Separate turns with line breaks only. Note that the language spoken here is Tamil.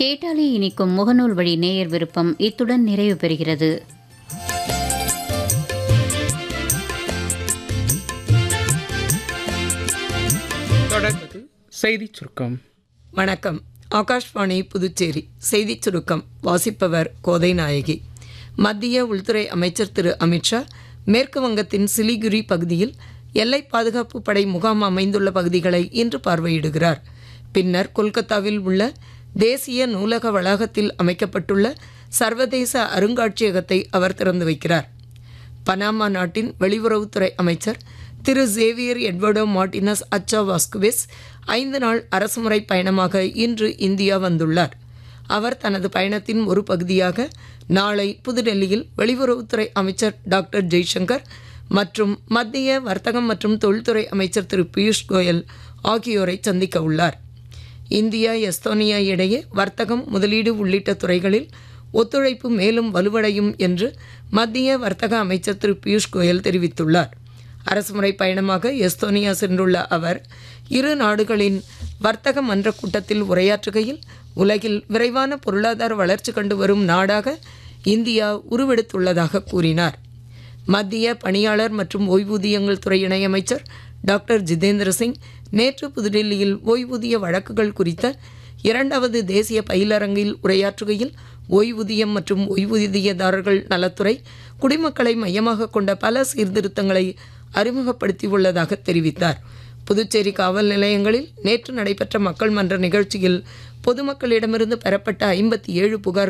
கேட்டாலே இனிக்கும் முகநூல் வழி நேயர் விருப்பம் இத்துடன் நிறைவு பெறுகிறது
தொடர்வது செய்திச் சுருக்கம்
வணக்கம் ஆகாஷ்வாணி புதுச்சேரி செய்திச் சுருக்கம் வாசிப்பவர் கோதை நாயகி மத்திய உள்துறை அமைச்சர் திரு அமித்ஷா மேற்கு வங்கத்தின் சிலிகுரி பகுதியில் எல்லை பாதுகாப்பு படை முகாம் அமைந்துள்ள பகுதிகளை இன்று பார்வையிடுகிறார் பின்னர் கொல்கத்தாவில் உள்ள தேசிய நூலக வளாகத்தில் அமைக்கப்பட்டுள்ள சர்வதேச அருங்காட்சியகத்தை அவர் திறந்து வைக்கிறார் பனாமா நாட்டின் வெளியுறவுத்துறை அமைச்சர் திரு சேவியர் எட்வர்டோ மார்டினஸ் அச்சா வாஸ்குவிஸ் ஐந்து நாள் அரசுமுறை பயணமாக இன்று இந்தியா வந்துள்ளார் அவர் தனது பயணத்தின் ஒரு பகுதியாக நாளை புதுடெல்லியில் வெளியுறவுத்துறை அமைச்சர் டாக்டர் ஜெய்சங்கர் மற்றும் மத்திய வர்த்தகம் மற்றும் தொழில்துறை அமைச்சர் திரு பியூஷ் கோயல் ஆகியோரை சந்திக்க உள்ளார் இந்தியா எஸ்தோனியா இடையே வர்த்தகம் முதலீடு உள்ளிட்ட துறைகளில் ஒத்துழைப்பு மேலும் வலுவடையும் என்று மத்திய வர்த்தக அமைச்சர் திரு பியூஷ் கோயல் தெரிவித்துள்ளார் அரசுமுறை பயணமாக எஸ்தோனியா சென்றுள்ள அவர் இரு நாடுகளின் வர்த்தக மன்ற கூட்டத்தில் உரையாற்றுகையில் உலகில் விரைவான பொருளாதார வளர்ச்சி கண்டு வரும் நாடாக இந்தியா உருவெடுத்துள்ளதாக கூறினார் மத்திய பணியாளர் மற்றும் ஓய்வூதியங்கள் துறை இணையமைச்சர் டாக்டர் ஜிதேந்திர சிங் நேற்று புதுடில்லியில் ஓய்வூதிய வழக்குகள் குறித்த இரண்டாவது தேசிய பயிலரங்கில் உரையாற்றுகையில் ஓய்வூதியம் மற்றும் ஓய்வூதியதாரர்கள் நலத்துறை குடிமக்களை மையமாக கொண்ட பல சீர்திருத்தங்களை அறிமுகப்படுத்தியுள்ளதாக தெரிவித்தார் புதுச்சேரி காவல் நிலையங்களில் நேற்று நடைபெற்ற மக்கள் மன்ற நிகழ்ச்சியில் பொதுமக்களிடமிருந்து பெறப்பட்ட ஐம்பத்தி ஏழு புகார்